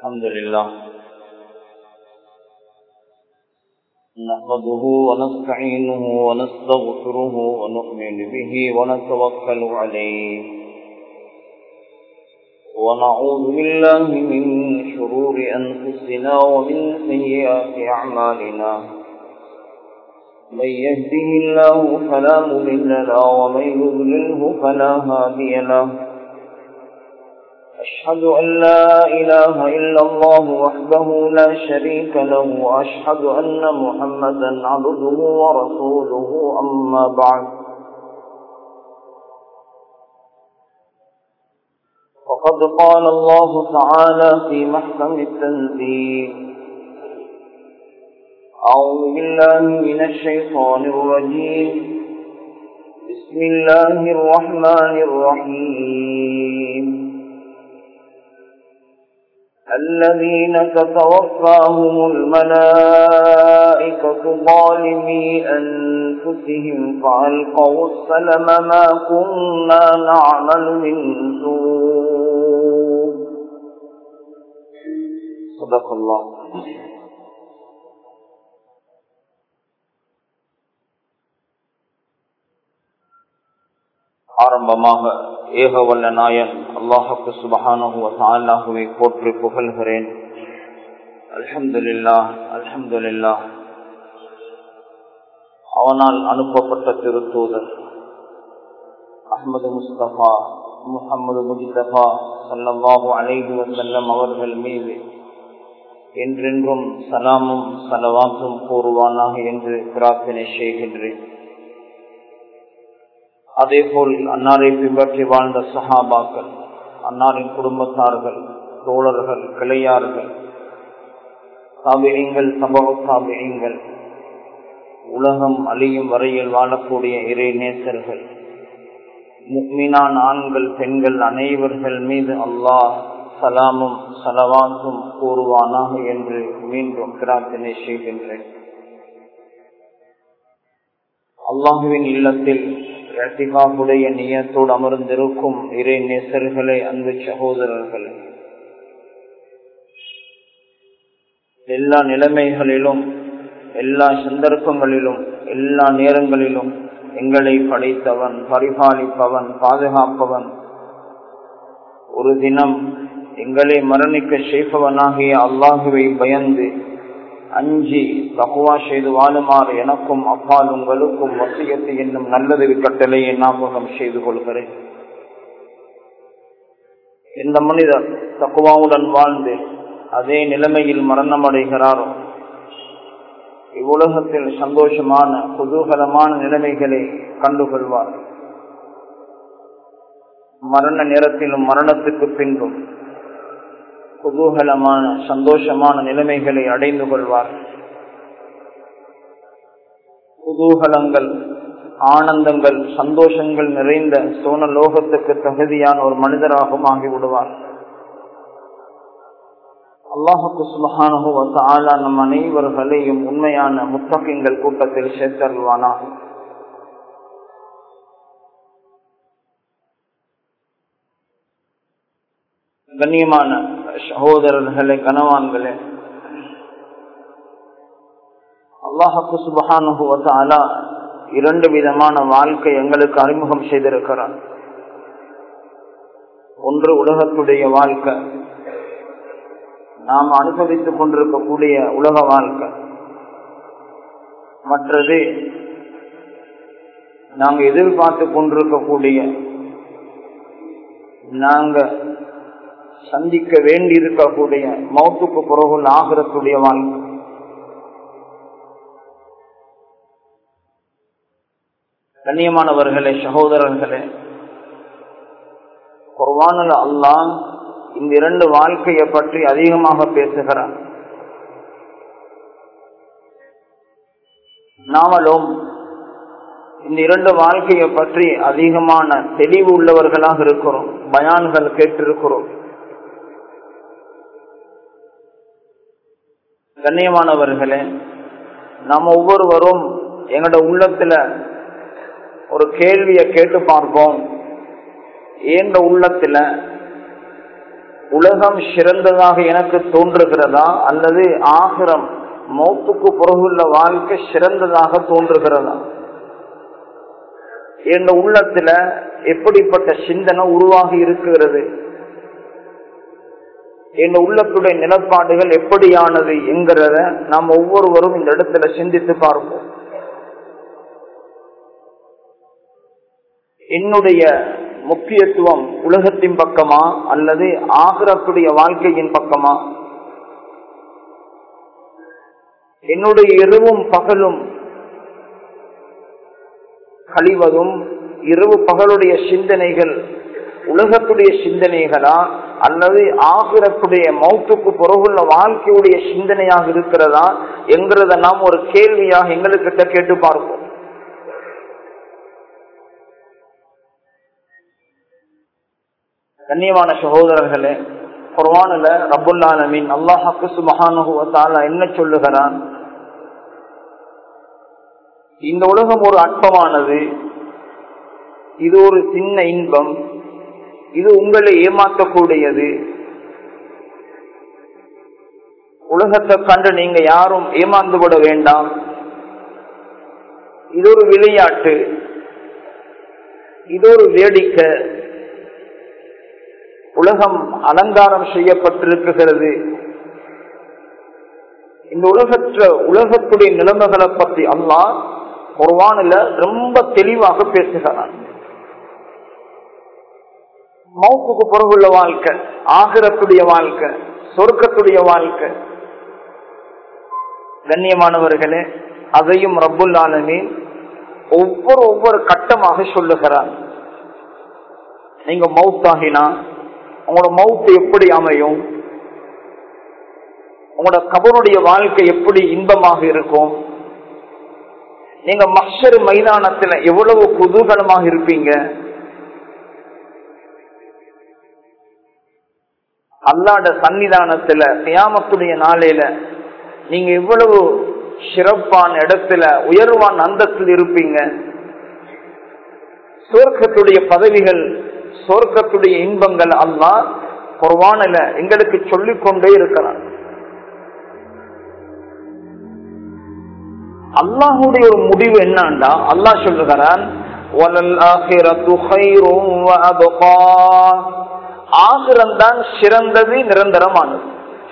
الحمد لله نحمده ونستعينه ونستغفره ونؤمن به ونتوكل عليه ونعوذ بالله من شرور أنفسنا ومن سيئات أعمالنا من يهده الله فلا مضل له ومن يضلله فلا هادي له أشهد أن لا إله إلا الله وحده لا شريك له وأشهد أن محمدا عبده ورسوله أما بعد وقد قال الله تعالى في محكم التنزيل أعوذ بالله من الشيطان الرجيم بسم الله الرحمن الرحيم الذين تتوفاهم الملائكة ظالمي أنفسهم فألقوا السلم ما كنا نعمل من سوء صدق الله ஆரம்பமாக ஏகவல்ல நாயன் அல்லாஹுக்கு சுபஹானஹுவ தாலாஹுவை போற்றி புகழ்கிறேன் அல்ஹம்துலில்லா அல்ஹம்துலில்லா அவனால் அனுப்பப்பட்ட திருத்தூதர் அஹமது முஸ்தபா முகமது முஜிதபா சல்லாஹூ அலைஹி வசல்லம் அவர்கள் மீது என்றென்றும் சலாமும் சலவாத்தும் கூறுவானாக என்று பிரார்த்தனை செய்கின்றேன் அதே போல் அன்னாரை பின்பற்றி வாழ்ந்த சஹாபாக்கள் அன்னாரின் குடும்பத்தார்கள் தோழர்கள் கிளையார்கள் காவிரியங்கள் சம்பவ காவிரியங்கள் உலகம் அழியும் வரையில் வாழக்கூடிய இறை நேசர்கள் முக்மினான் ஆண்கள் பெண்கள் அனைவர்கள் மீது அல்லாஹ் சலாமும் சலவாத்தும் கூறுவானாக என்று மீண்டும் பிரார்த்தனை செய்கின்றேன் அல்லாஹுவின் இல்லத்தில் இரட்டிகாவுடைய நியத்தோடு அமர்ந்திருக்கும் இறை நேசர்களே அன்பு சகோதரர்களே எல்லா நிலைமைகளிலும் எல்லா சந்தர்ப்பங்களிலும் எல்லா நேரங்களிலும் எங்களை படைத்தவன் பரிபாலிப்பவன் பாதுகாப்பவன் ஒரு தினம் எங்களை மரணிக்க செய்பவனாகிய அல்லாஹுவை பயந்து அஞ்சி தகுவா செய்து வாழுமாறு எனக்கும் அப்பால் உங்களுக்கும் வசியத்து என்னும் நல்லது கட்டளையை ஞாபகம் செய்து கொள்கிறேன் இந்த மனிதர் தக்குவாவுடன் வாழ்ந்து அதே நிலைமையில் மரணம் அடைகிறாரோ இவ்வுலகத்தில் சந்தோஷமான குதூகலமான நிலைமைகளை கண்டுகொள்வார் மரண நேரத்திலும் மரணத்துக்கு பின்பும் குதூகலமான சந்தோஷமான நிலைமைகளை அடைந்து கொள்வார் குதூகலங்கள் ஆனந்தங்கள் சந்தோஷங்கள் நிறைந்த சோன லோகத்துக்கு தகுதியான ஒரு மனிதராகவும் ஆகிவிடுவார் அல்லாஹுக்கு சுமகானுவத்த ஆளா நம் அனைவர்களையும் உண்மையான முத்தகங்கள் கூட்டத்தில் சேர்த்தருள்வானாகும் கண்ணியமான சகோதரர்களே கனவான்களே அல்லாஹுக்கு சுபகானுவத்தாலா இரண்டு விதமான வாழ்க்கை எங்களுக்கு அறிமுகம் செய்திருக்கிறார் ஒன்று உலகத்துடைய வாழ்க்கை நாம் அனுபவித்துக் கொண்டிருக்கக்கூடிய உலக வாழ்க்கை மற்றது நாங்க எதிர்பார்த்து கொண்டிருக்கக்கூடிய நாங்க சந்திக்க வேண்டி இருக்கக்கூடிய மௌத்துக்கு பிறகு ஆகிறத்துடைய வாழ்க்கை கண்ணியமானவர்களே சகோதரர்களே குர்வானில் அல்லாம் இந்த இரண்டு வாழ்க்கையை பற்றி அதிகமாக பேசுகிறார் நாமளும் இந்த இரண்டு வாழ்க்கையை பற்றி அதிகமான தெளிவு உள்ளவர்களாக இருக்கிறோம் பயான்கள் கேட்டிருக்கிறோம் கண்ணியமானவர்களே நாம் ஒவ்வொருவரும் எங்களோட உள்ளத்துல ஒரு கேள்வியை கேட்டு பார்ப்போம் ஏந்த உள்ளத்துல உலகம் சிறந்ததாக எனக்கு தோன்றுகிறதா அல்லது ஆகிரம் மௌத்துக்கு பிறகுள்ள வாழ்க்கை சிறந்ததாக தோன்றுகிறதா என் உள்ளத்துல எப்படிப்பட்ட சிந்தனை உருவாகி இருக்கிறது என் உள்ளத்துடைய நிலப்பாடுகள் எப்படியானது என்கிறத நாம் ஒவ்வொருவரும் இந்த இடத்துல சிந்தித்து பார்ப்போம் என்னுடைய முக்கியத்துவம் உலகத்தின் பக்கமா அல்லது ஆகிரத்துடைய வாழ்க்கையின் பக்கமா என்னுடைய இரவும் பகலும் கழிவதும் இரவு பகலுடைய சிந்தனைகள் உலகத்துடைய சிந்தனைகளா அல்லது ஆகிரத்துடைய மௌத்துக்கு பிறகுள்ள வாழ்க்கையுடைய சிந்தனையாக இருக்கிறதா என்கிறத நாம் ஒரு கேள்வியாக எங்களுக்கிட்ட கேட்டு பார்ப்போம் கண்ணியமான சகோதரர்களே குர்வானில ரபுல்லாலமின் அல்லாஹாக்கு சுமகானுவத்தால என்ன சொல்லுகிறான் இந்த உலகம் ஒரு அற்பமானது இது ஒரு சின்ன இன்பம் இது உங்களை ஏமாற்றக்கூடியது உலகத்தை கண்டு நீங்க யாரும் ஏமாந்து விட வேண்டாம் இது ஒரு விளையாட்டு இது ஒரு வேடிக்கை உலகம் அலங்காரம் செய்யப்பட்டிருக்கிறது இந்த உலகற்ற உலகத்துடைய நிலைமைகளை பற்றி அல்லா குர்வானில ரொம்ப தெளிவாக பேசுகிறான் மௌப்புக்கு பிறகுள்ள வாழ்க்கை ஆகிரத்துடைய வாழ்க்கை சொர்க்கத்துடைய வாழ்க்கை கண்ணியமானவர்களே அதையும் ரப்புல் ஆலமே ஒவ்வொரு ஒவ்வொரு கட்டமாக சொல்லுகிறார் நீங்க மவுத்தாகினா உங்களோட மவுத்து எப்படி அமையும் உங்களோட கபருடைய வாழ்க்கை எப்படி இன்பமாக இருக்கும் நீங்க மஷர் மைதானத்துல எவ்வளவு குதூகலமாக இருப்பீங்க அல்லாட சன்னிதானத்துல தியாமத்துடைய நாளையில நீங்க எவ்வளவு சிறப்பான இடத்துல உயர்வான அந்தத்தில் இருப்பீங்க சொர்க்கத்துடைய பதவிகள் சொர்க்கத்துடைய இன்பங்கள் அல்லா குர்வானில எங்களுக்கு சொல்லிக் கொண்டே இருக்கிறான் அல்லாஹுடைய ஒரு முடிவு என்னண்டா அல்லாஹ் சொல்லுகிறான் ஆகிரம்தான் சிறந்தது நிரந்தரமானது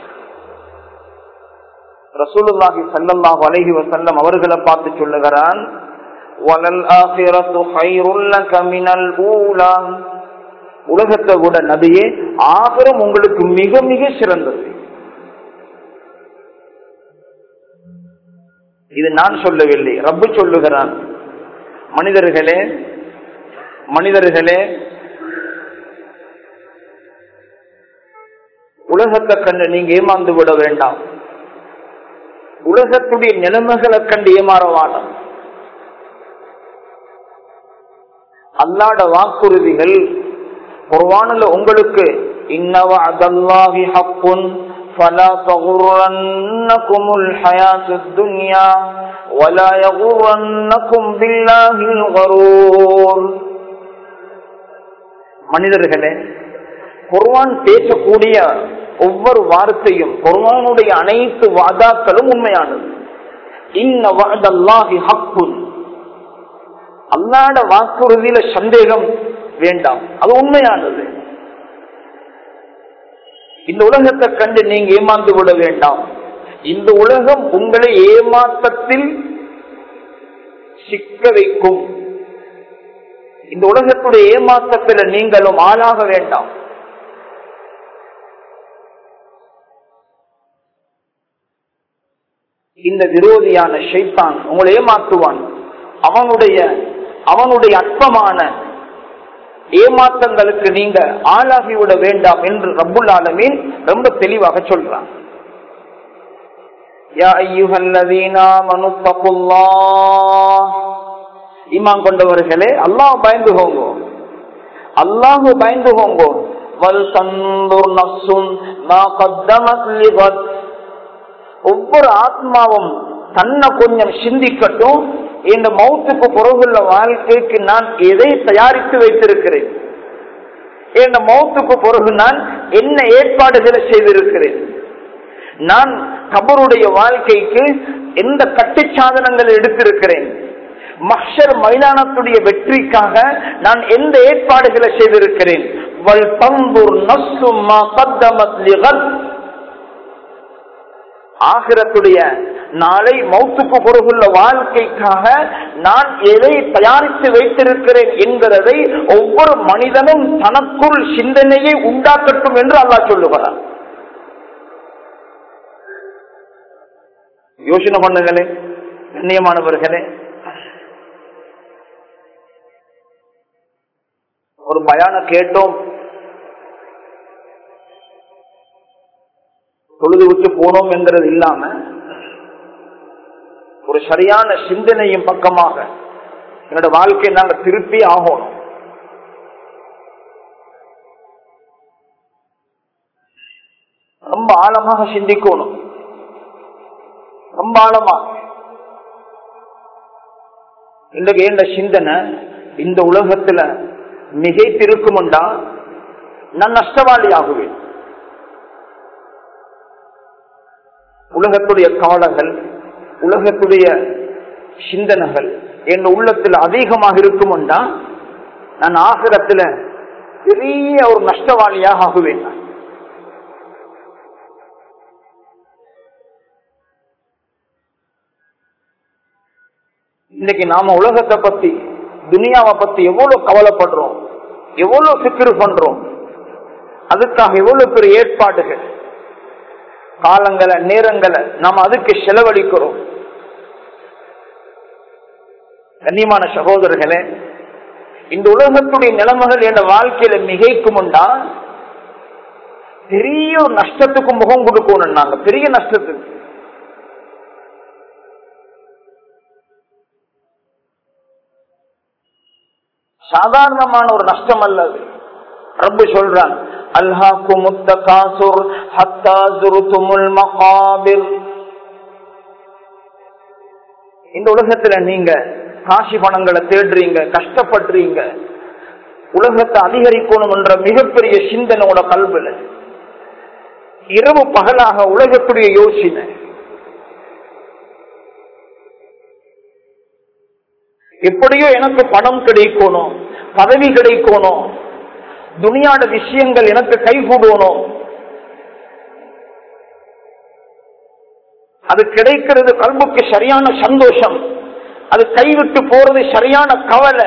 ரசூலுல்லாஹி சல்லல்லாஹு அலைஹி வஸல்லம் அவர்களை பார்த்து சொல்லுகிறான் வலல் ஆகிரத்து ஹைருல் லக மினல் ஊலா உலகத்தை விட நபியே ஆகிரம் உங்களுக்கு மிக மிக சிறந்தது இது நான் சொல்லவில்லை ரப்பு சொல்லுகிறான் மனிதர்களே மனிதர்களே உலகத்தை கண்டு நீங்க ஏமாந்து விட வேண்டாம் உலகத்துடைய நிலைமைகளை கண்டு ஏமாற வாடம் அல்லாட வாக்குறுதிகள் குர்வானில் உங்களுக்கு இன்னவ அதல்லாஹி ஹக்குன் فلا تغرنكم الحياة الدنيا ولا يغرنكم بالله الغرور மனிதர்களே குர்வான் பேசக்கூடிய ஒவ்வொரு வார்த்தையும் குர்வானுடைய அனைத்து வாதாக்களும் உண்மையானது இன்ன வாதல்லாஹி ஹக்குன் அல்லாட வாக்குறுதியில சந்தேகம் வேண்டாம் அது உண்மையானது இந்த உலகத்தை கண்டு நீங்க ஏமாந்து விட வேண்டாம் இந்த உலகம் உங்களை ஏமாற்றத்தில் சிக்க வைக்கும் இந்த உலகத்துடைய ஏமாற்றத்தில் நீங்களும் ஆளாக வேண்டாம் இந்த விரோதியான ஷைத்தான் உங்களை ஏமாற்றுவான் அவனுடைய அவனுடைய அற்பமான ஏமாற்றங்களுக்கு நீங்க ஆளாகிவிட வேண்டாம் என்று ரப்புல் ஆலமீன் ரொம்ப தெளிவாக சொல்றான் ஈமான் கொண்டவர்களே அல்லாஹ் பயந்து போங்கோ அல்லாஹு பயந்து போங்கோ ஒவ்வொரு ஆத்மாவும் தன்னை கொஞ்சம் சிந்திக்கட்டும் இந்த மௌத்துக்கு பிறகுள்ள வாழ்க்கைக்கு நான் எதை தயாரித்து வைத்திருக்கிறேன் என் மௌத்துக்கு பிறகு நான் என்ன ஏற்பாடுகளை செய்திருக்கிறேன் நான் கபருடைய வாழ்க்கைக்கு எந்த கட்டு சாதனங்கள் எடுத்திருக்கிறேன் மஹர் மைதானத்துடைய வெற்றிக்காக நான் எந்த ஏற்பாடுகளை செய்திருக்கிறேன் வல் தம்புர் நஸ்ஸும் மா கத்தமத் லிகத். ஆகிரத்துடைய நாளை மௌத்துக்கு பொருகுள்ள வாழ்க்கைக்காக நான் எதை தயாரித்து வைத்திருக்கிறேன் என்கிறதை ஒவ்வொரு மனிதனும் தனக்குள் சிந்தனையை உண்டாக்கட்டும் என்று அல்லாஹ் சொல்லுகிறார் யோசனை பண்ணுங்களே கண்ணியமானவர்களே ஒரு பயான கேட்டோம் தொழுது விட்டு போனோம் என்கிறது இல்லாம ஒரு சரியான சிந்தனையும் பக்கமாக என்னோட வாழ்க்கையை நாங்க திருப்பி ஆகணும் ரொம்ப ஆழமாக சிந்திக்கணும் ரொம்ப ஆழமா இன்றைக்கு இந்த சிந்தனை இந்த உலகத்துல மிகைத்திருக்கும்டா நான் நஷ்டவாளி ஆகுவேன் உலகத்துடைய கவலைகள் உலகத்துடைய சிந்தனைகள் என் உள்ளத்துல அதிகமாக இருக்கும்டா நான் ஆகிரத்துல பெரிய ஒரு நஷ்டவாளியாக ஆகுவேன் நான். இன்னைக்கு நாம உலகத்தை பத்தி துனியாவை பத்தி எவ்வளவு கவலைப்படுறோம் எவ்வளவு சிக்கிரு பண்றோம் அதுக்காக எவ்வளவு பெரிய ஏற்பாடுகள் காலங்களை நேரங்களை நாம் அதுக்கு செலவழிக்கிறோம் கண்ணியமான சகோதரர்களே இந்த உலகத்துடைய நிலைமைகள் என் வாழ்க்கையில மிகைக்கும்டா பெரிய ஒரு நஷ்டத்துக்கு முகம் கொடுக்கணும் நாங்க பெரிய நஷ்டத்துக்கு சாதாரணமான ஒரு நஷ்டம் அல்லது ரப்பு சொல்றான் அல்ஹாக்கு முத்த காசுர் ஹத்தா ஜுருத்துமுல் மகாபிர் இந்த உலகத்துல நீங்க காசி பணங்களை தேடுறீங்க கஷ்டப்படுறீங்க உலகத்தை அதிகரிக்கணும் என்ற மிகப்பெரிய சிந்தனையோட கல்வில இரவு பகலாக உலகத்துடைய யோசனை எப்படியோ எனக்கு பணம் கிடைக்கணும் பதவி கிடைக்கணும் துனியாட விஷயங்கள் எனக்கு கைகூடணும் அது கிடைக்கிறது கல்புக்கு சரியான சந்தோஷம் அது கைவிட்டு போறது சரியான கவலை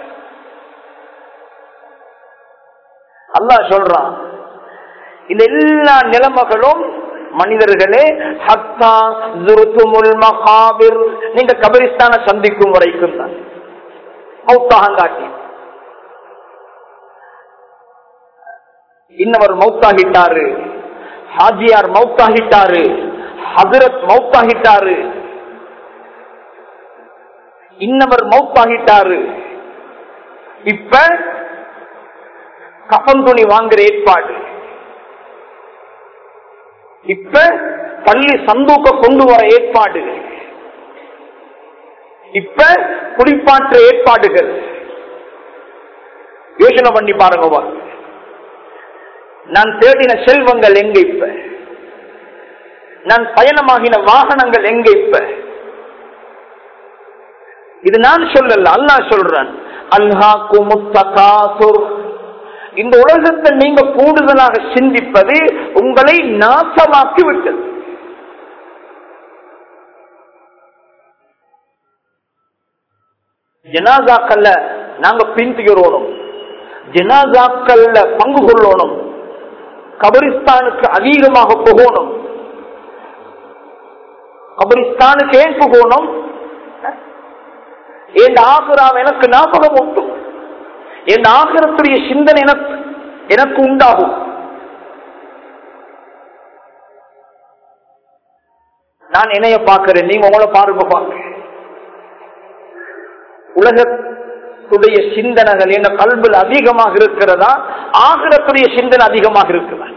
அல்லாஹ் சொல்றான் இந்த எல்லா நிலைமைகளும் மனிதர்களே ஹத்தா ஜுருத்துமுல் மகாபிர் நீங்க கபரிஸ்தான சந்திக்கும் வரைக்கும் தான் மௌத்தாகங்காட்டி இன்னவர் மௌத்தாகிட்டாரு ஹாஜியார் மௌத்தாகிட்டாரு ஹசரத் மௌத்தாகிட்டாரு இன்னவர் மௌத்தாகிட்டாரு இப்ப கஃன் துணி வாங்குற ஏற்பாடு இப்ப பள்ளி சந்தூக்க கொண்டு வர ஏற்பாடு இப்ப குளிப்பாற்ற ஏற்பாடுகள் யோசனை பண்ணி பாருங்க வா. நான் தேடின செல்வங்கள் எங்க இப்ப நான் பயணமாகின வாகனங்கள் எங்க இப்ப இது நான் சொல்லல அல்லாஹ் சொல்றேன் அல்ஹாக்கு முத்தகாசுர் இந்த உலகத்தை நீங்க கூடுதலாக சிந்திப்பது உங்களை நாசமாக்கி விட்டது ஜனாசாக்கள்ல நாங்க பின்துகிறோம் ஜனாசாக்கள்ல பங்கு கொள்ளணும் கபரிஸ்தானுக்கு அதிகமாக போகணும் கபரிஸ்தானுக்கு ஏன் போகணும் என் ஆகுராம் எனக்கு ஞாபகம் உண்டு என் ஆகிரத்துடைய சிந்தனை எனக்கு எனக்கு உண்டாகும் நான் என்னைய பார்க்கிறேன் நீங்க உங்களை பாருங்க பாருங்க உலகத்துடைய சிந்தனைகள் என்ன கல்வியில் அதிகமாக இருக்கிறதா ஆகிரத்துடைய சிந்தனை அதிகமாக இருக்குதா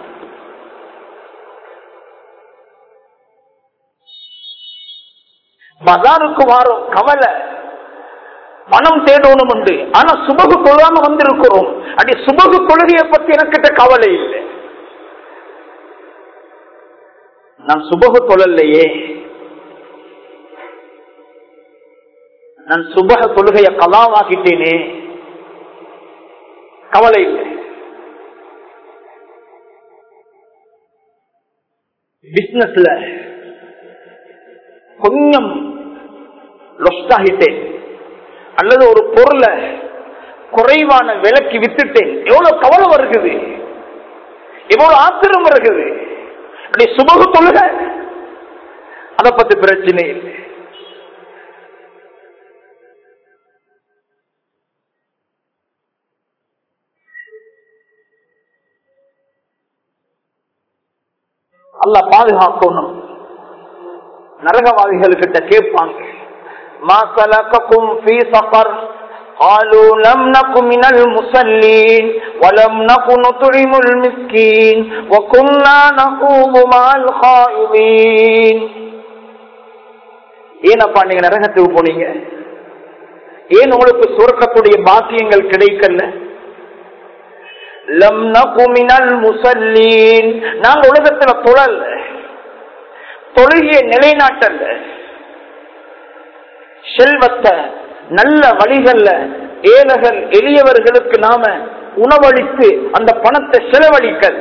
பஜாருக்கு வாரம் கவலை பணம் தேடணும் உண்டு ஆனா சுபகு கொள்ளாம வந்திருக்கிறோம் அடி சுபகு கொள்கையை பத்தி எனக்கிட்ட கவலை இல்லை நான் சுபகு தொழலையே நான் சுபக தொழுகைய கலாவாக்கிட்டேனே கவலை இல்லை பிசினஸ்ல கொஞ்சம் லொஸ்ட் ஆகிட்டேன் அல்லது ஒரு பொருளை குறைவான விலைக்கு வித்துட்டேன் எவ்வளவு கவலை வருகிறது எவ்வளவு ஆத்திரம் வருகிறது அப்படி சுபகு தொழுக அதை பத்தி பிரச்சனை இல்லை அல்ல பாதுகாக்கணும் நரகவாதிகளுக்கிட்ட கேட்பாங்க ما سلككم في سقر قالوا لم نك من المصلين ولم نك نطعم المسكين وكنا نخوض مع الخائضين ஏனப்பா நீங்க நரகத்துக்கு போனீங்க ஏன் உங்களுக்கு சுரக்கத்துடைய பாக்கியங்கள் கிடைக்கல லம் நகுமினல் முசல்லீன் நாங்க உலகத்துல தொழல் தொழுகிய நிலைநாட்டல்ல செல்வத்தை நல்ல வழிகள்ல ஏழைகள் எளியவர்களுக்கு நாம உணவளித்து அந்த பணத்தை செலவழிக்கல்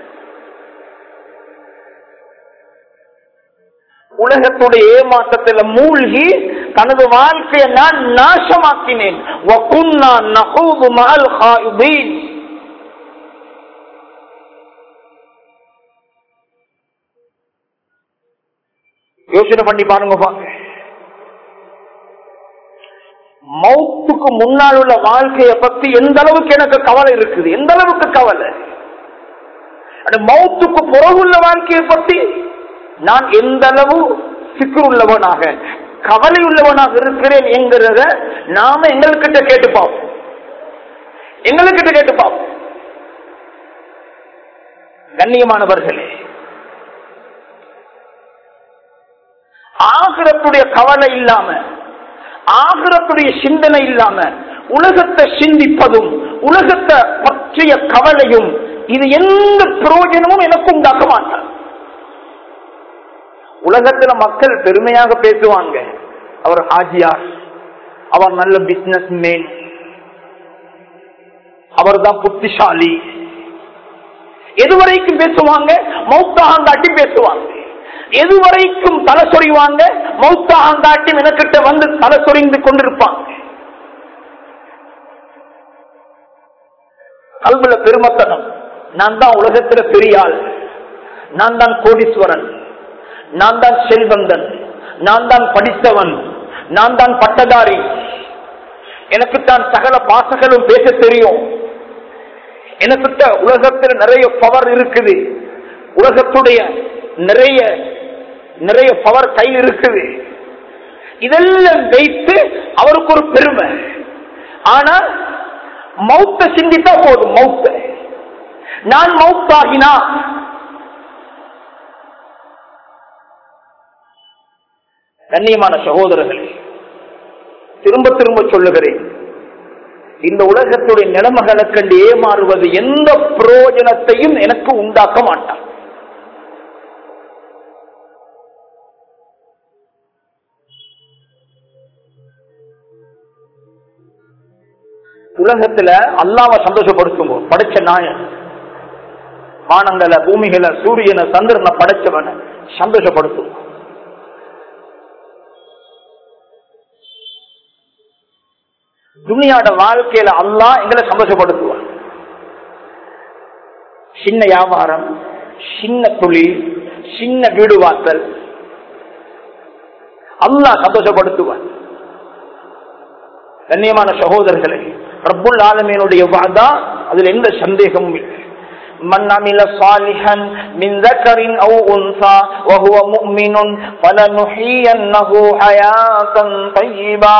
உலகத்துடைய ஏமாற்றத்துல மூழ்கி தனது வாழ்க்கையை நான் நாசமாக்கினேன் வகுன்னா நகூது மகள் ஹாயுதீன் யோசனை பண்ணி பாருங்க பாங்க மௌத்துக்கு முன்னால் உள்ள வாழ்க்கையை பத்தி எந்த அளவுக்கு எனக்கு கவலை இருக்குது எந்த அளவுக்கு கவலை அந்த மௌத்துக்கு புறகுள்ள வாழ்க்கையை பத்தி நான் எந்த அளவு சிக்கல் உள்ளவனாக கவலை உள்ளவனாக இருக்கிறேன் என்கிறத நாம எங்கள்கிட்ட கேட்டு பார்ப்போம் எங்களுக்கிட்ட கேட்டு பார்ப்போம் கண்ணியமானவர்களே ஆகிரத்துடைய கவலை இல்லாம ஆகிரத்துடைய சிந்தனை இல்லாம உலகத்தை சிந்திப்பதும் உலகத்தை பற்றிய கவலையும் இது எந்த பிரயோஜனமும் எனக்கு உண்டாக்க மாட்டார் உலகத்துல மக்கள் பெருமையாக பேசுவாங்க அவர் ஹாஜியார் அவர் நல்ல பிசினஸ் மேன் அவர் தான் புத்திசாலி எதுவரைக்கும் பேசுவாங்க மௌத்தாங்காட்டி பேசுவாங்க எதுவரைக்கும் தலை சொறிவாங்க மௌத்தாங்காட்டி எனக்கிட்ட வந்து தலை சொறிந்து கொண்டிருப்பாங்க கல்வில பெருமத்தனம் நான் தான் உலகத்துல பெரிய ஆள் நான் தான் கோடீஸ்வரன் நான் தான் செல்வந்தன் நான் தான் படித்தவன் நான் தான் பட்டதாரி எனக்கு தான் சகல பாசங்களும் பேச தெரியும் எனக்கிட்ட உலகத்தில் நிறைய பவர் இருக்குது உலகத்துடைய நிறைய நிறைய பவர் கையில் இருக்குது இதெல்லாம் வைத்து அவருக்கு ஒரு பெருமை ஆனா மௌத்த சிந்தித்தா போதும் மௌத்த நான் மௌத்தாகினா கண்ணியமான சகோதரர்களே திரும்ப திரும்ப சொல்லுகிறேன் இந்த உலகத்துடைய நிலைமைகளை கண்டு ஏமாறுவது எந்த பிரயோஜனத்தையும் எனக்கு உண்டாக்க மாட்டான் உலகத்துல அல்லாம சந்தோஷப்படுத்துங்க படைச்ச நாயன் வானங்களை பூமிகளை சூரியனை சந்திரனை படைச்சவனை சந்தோஷப்படுத்தும் துணியாட வாழ்க்கையில அல்லா எங்களை சந்தோஷப்படுத்துவான் சின்ன வியாபாரம் சின்ன தொழில் சின்ன வீடு வாசல் அல்லா சந்தோஷப்படுத்துவான் கண்ணியமான சகோதரர்களே ரப்புல் ஆலமீனுடைய வாதா அதுல எந்த சந்தேகமும் இல்லை من عمل صالحا من ذكر أو أنثى وهو مؤمن فلنحيينه حياة طيبة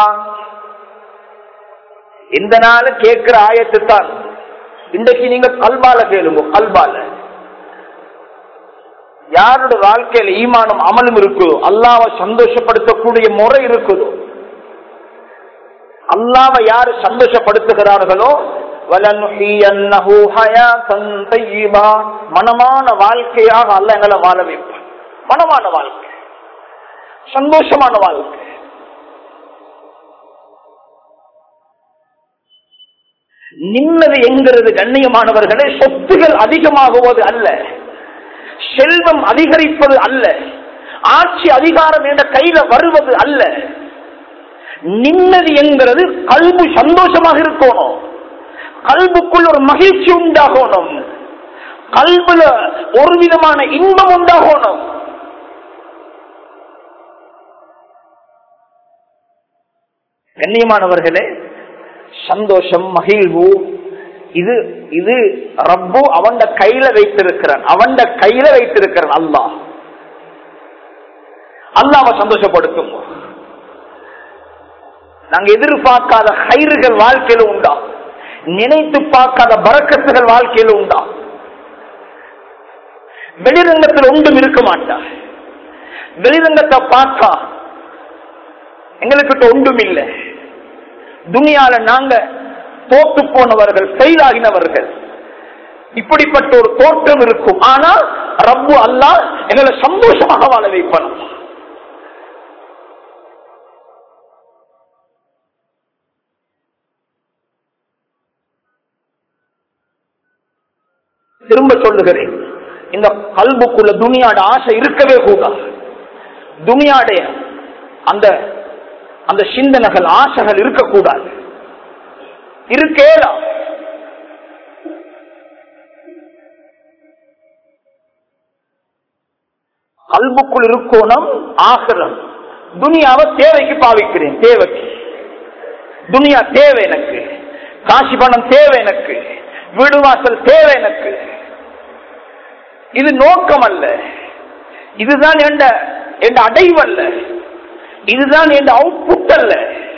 இந்த நாள் கேட்கிற ஆயத்து தான் இன்றைக்கு நீங்க கல்பால கேளுங்க கல்பால யாரோட வாழ்க்கையில ஈமானம் அமலும் இருக்குதோ அல்லாவை சந்தோஷப்படுத்தக்கூடிய முறை இருக்குதோ அல்லாவை யாரு சந்தோஷப்படுத்துகிறார்களோ வலனுஹியன்னஹு ஹயாத்தன் தய்யிபா. மனமான வாழ்க்கையாக அல்ல எங்களை வாழ வைப்பான் மனமான வாழ்க்கை சந்தோஷமான வாழ்க்கை நிம்மதி என்கிறது கண்ணியமானவர்களே சொத்துகள் அதிகமாகுவது அல்ல செல்வம் அதிகரிப்பது அல்ல ஆட்சி அதிகாரம் என்ற கையில வருவது அல்ல நிம்மதி என்கிறது கல்வி சந்தோஷமாக இருக்கணும் கல்புக்குள் ஒரு மகிழ்ச்சி உண்டாகணும் கல்புல ஒரு விதமான இன்பம் உண்டாகணும் கண்ணியமானவர்களே சந்தோஷம் மகிழ்வு இது இது ரப்பு அவன் கையில வைத்திருக்கிறான் அவன் கையில வைத்திருக்கிறான் அல்லாஹ் அல்லாஹ் சந்தோஷப்படுத்தும் நாங்க எதிர்பார்க்காத கயிறுகள் வாழ்க்கையில உண்டா நினைத்து பார்க்காத பறக்கத்துகள் வாழ்க்கையில உண்டா வெளிரங்கத்தில் ஒன்றும் இருக்க மாட்டா வெளிரங்கத்தை பார்த்தா எங்களுக்கு ஒன்றும் இல்லை துனியால நாங்க தோத்து போனவர்கள் ஃபெயிலாகினவர்கள் இப்படிப்பட்ட ஒரு தோற்றம் இருக்கும் ஆனா ரப்பு அல்லா எங்களை சந்தோஷமாக வாழ வைப்பான் திரும்ப சொல்லுகிறேன் இந்த கல்புக்குள்ள துனியாட ஆசை இருக்கவே கூடாது துனியாடைய அந்த அந்த சிந்தனைகள் ஆசைகள் இருக்கக்கூடாது இருக்கேலாம் கல்புக்குள் இருக்கோனம் ஆகிரம் துனியாவை தேவைக்கு பாவிக்கிறேன் தேவைக்கு துனியா தேவை எனக்கு காசி பணம் தேவை எனக்கு வீடு வாசல் தேவை எனக்கு இது நோக்கம் அல்ல இதுதான் என்ற என்ற அடைவல்ல இதுதான் என்ற அவுட்புட் அல்ல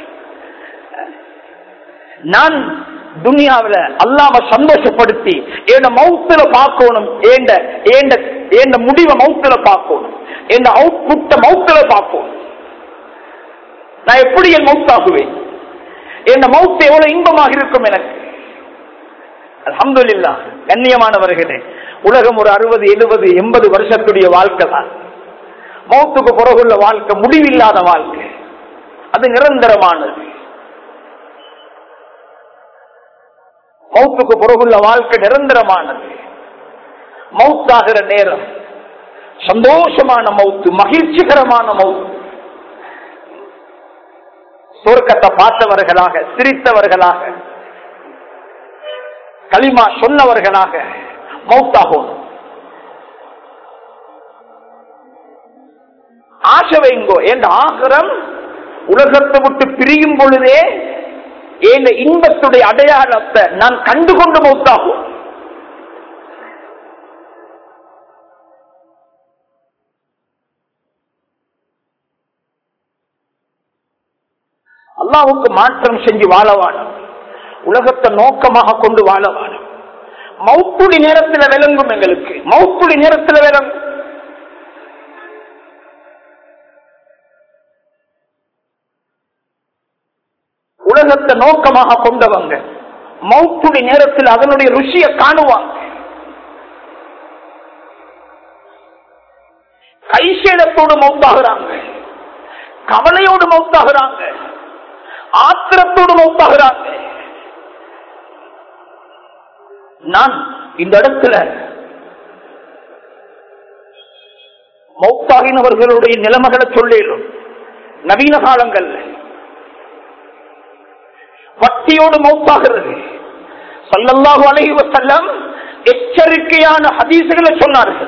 நான் துனியாவில அல்லாம சந்தோஷப்படுத்தி என் மவுத்துல பார்க்கணும் ஏண்ட ஏண்ட ஏண்ட முடிவை மவுத்துல பார்க்கணும் என் அவுட்புட்ட மவுத்துல பார்க்கணும் நான் எப்படி என் மவுத்தாகுவேன் என் மவுத்து எவ்வளவு இன்பமாக இருக்கும் எனக்கு அலமதுல்லா கண்ணியமானவர்களே உலகம் ஒரு அறுபது எழுபது எண்பது வருஷத்துடைய வாழ்க்கை தான் மௌத்துக்கு பிறகுள்ள வாழ்க்கை முடிவில்லாத வாழ்க்கை அது நிரந்தரமானது மௌத்துக்கு பிறகுள்ள வாழ்க்கை நிரந்தரமானது மௌத்தாகிற நேரம் சந்தோஷமான மௌத்து மகிழ்ச்சிகரமான மௌத்து சொர்க்கத்தை பார்த்தவர்களாக சிரித்தவர்களாக களிமா சொன்னவர்களாக மௌத்தாகும் ஆசை வைங்கோ என்ற ஆகரம் உலகத்தை விட்டு பிரியும் பொழுதே என் இன்பத்துடைய அடையாளத்தை நான் கண்டுகொண்டு மௌத்தாகும் அல்லாவுக்கு மாற்றம் செஞ்சு வாழவானும் உலகத்தை நோக்கமாக கொண்டு வாழவானும் மௌத்துடி நேரத்தில் விளங்கும் எங்களுக்கு மௌத்துடி நேரத்தில் விளங்கும் உலகத்தை நோக்கமாக கொண்டவங்க மௌத்துடி நேரத்தில் அதனுடைய ருசியை காணுவாங்க கைசேதத்தோடு மௌத்தாகிறாங்க கவலையோடு மௌத்தாகிறாங்க ஆத்திரத்தோடு மௌத்தாகிறாங்க நான் இந்த இடத்துல மௌத்தாகினவர்களுடைய நிலைமைகளை சொல்லிடும் நவீன காலங்கள்ல வட்டியோடு மௌத்தாகிறது சல்லல்லாஹு அலைஹி வஸல்லம் எச்சரிக்கையான ஹதீசுகளை சொன்னார்கள்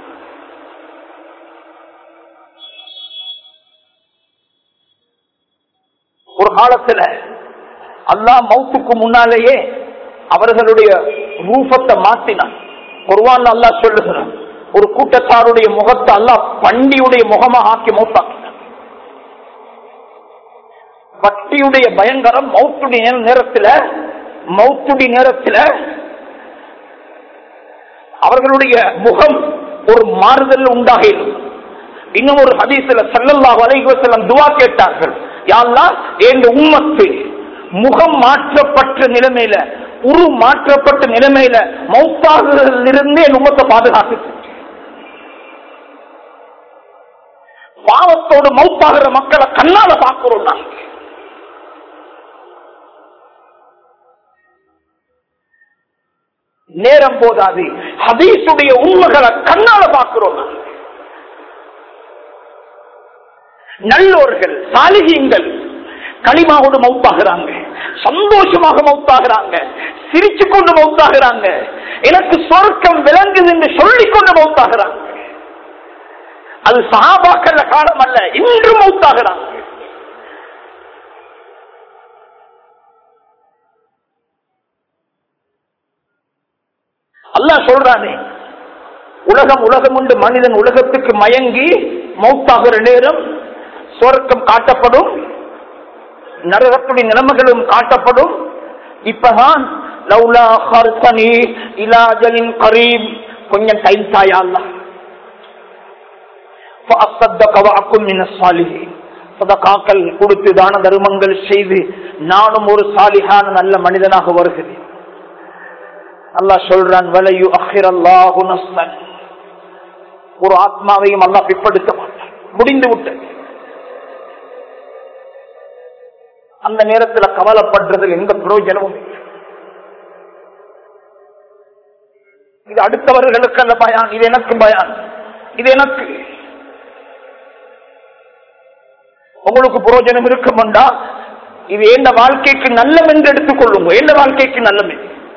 ஒரு காலத்துல அல்லாஹ் மௌத்துக்கு முன்னாலேயே அவர்களுடைய ரூபத்தை மாத்தினான் ஒருவான் அல்லாஹ் சொல்லுகிறான் ஒரு கூட்டத்தாருடைய முகத்தை அல்லாஹ் பண்டியுடைய முகமா ஆக்கி மௌத்தாக்கினான் பக்தியுடைய பயங்கரம் மௌத்துடைய நேரத்துல மௌத்துடைய நேரத்துல அவர்களுடைய முகம் ஒரு மாறுதல் உண்டாக இன்னும் ஒரு ஹதீஸ்ல சல்லல்லாஹு அலைஹி வஸல்லம் துஆ கேட்டார்கள் யா அல்லாஹ் என் உம்மத்து முகம் மாற்றப்பட்ட நிலைமையில உரு மாற்றப்பட்ட நிலைமையில மௌத்தாகிறதிலிருந்தே உமத்தை பாதுகாத்து பாவத்தோடு மௌத்தாகிற மக்களை கண்ணால பார்க்கிறோம் நாங்க நேரம் போதாது ஹதீசுடைய உண்மைகளை கண்ணால பார்க்கிறோம் நாங்க. நல்லோர்கள் சாலிகியங்கள் களிமாவோடு மௌத்தாகிறாங்க சந்தோஷமாக மௌத்தாகிறாங்க சிரிச்சு கொண்டு மௌத்தாகிறாங்க எனக்கு சொர்க்கம் விளங்குது என்று சொல்லிக் கொண்டு மௌத்தாகிறாங்க அது சகாபாக்கல்ல காலம் அல்ல இன்று மௌத்தாகிறாங்க அல்லாஹ் சொல்றானே உலகம் உலகம் உண்டு மனிதன் உலகத்துக்கு மயங்கி மௌத்தாகிற நேரம் சொர்க்கம் காட்டப்படும் நரகத்துடைய நிலைமைகளும் காட்டப்படும் இப்பதான் லவ்லா ஹர்சனி இலாஜலின் கரீம் கொஞ்சம் டைம் தாயா அல்லா சதகாக்கள் கொடுத்து தான தர்மங்கள் செய்து நானும் ஒரு சாலிகான நல்ல மனிதனாக வருகிறேன் அல்லாஹ் சொல்றான் வலையு அஹிரல்லாஹு நஸ்ஸன் ஒரு ஆத்மாவையும் அல்லாஹ் பிற்படுத்த மாட்டான் முடிந்து விட்டது அந்த நேரத்துல கவலைப்படுறதுல எந்த பிரயோஜனமும் இல்லை இது அடுத்தவர்களுக்கு அல்ல பயான் இது எனக்கு பயான் இது எனக்கு உங்களுக்கு புரோஜனம் இருக்குமெண்டா இது எந்த வாழ்க்கைக்கு நல்லம் என்று எடுத்துக் கொள்ளுங்க எந்த வாழ்க்கைக்கு நல்லமே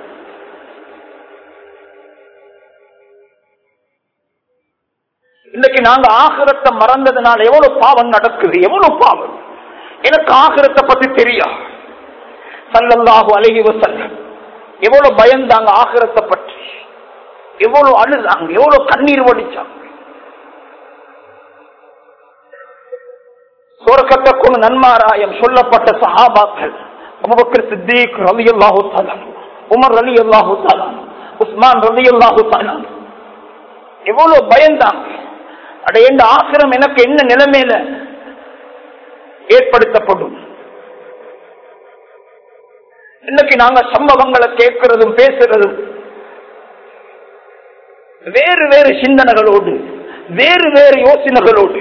இன்னைக்கு நாங்க ஆகிரத்தை மறந்ததுனால எவ்வளவு பாவம் நடக்குது எவ்வளவு பாவம் எனக்கு ஆகிரத்தை பத்தி தெரியா சல்லல்லாஹு அழகி வசல்லம் எவ்வளவு பயந்தாங்க ஆகிரத்தை பற்றி எவ்வளவு அழுதாங்க எவ்வளவு கண்ணீர் வடிச்சாங்க சொர்க்கத்தை கொண்டு நன்மாராயம் சொல்லப்பட்ட சஹாபாக்கள் அபுபக்கர் சித்திக் ரலி அல்லாஹு தாலான் உமர் ரலி அல்லாஹு தாலான் உஸ்மான் ரலி அல்லாஹு தாலான் எவ்வளவு பயந்தாங்க அடையண்ட ஆசிரம் எனக்கு என்ன நிலைமையில ஏற்படுத்தப்படும் இன்னைக்கு நாங்க சம்பவங்களை கேட்கிறதும் பேசுறதும் வேறு வேறு சிந்தனைகளோடு வேறு வேறு யோசனைகளோடு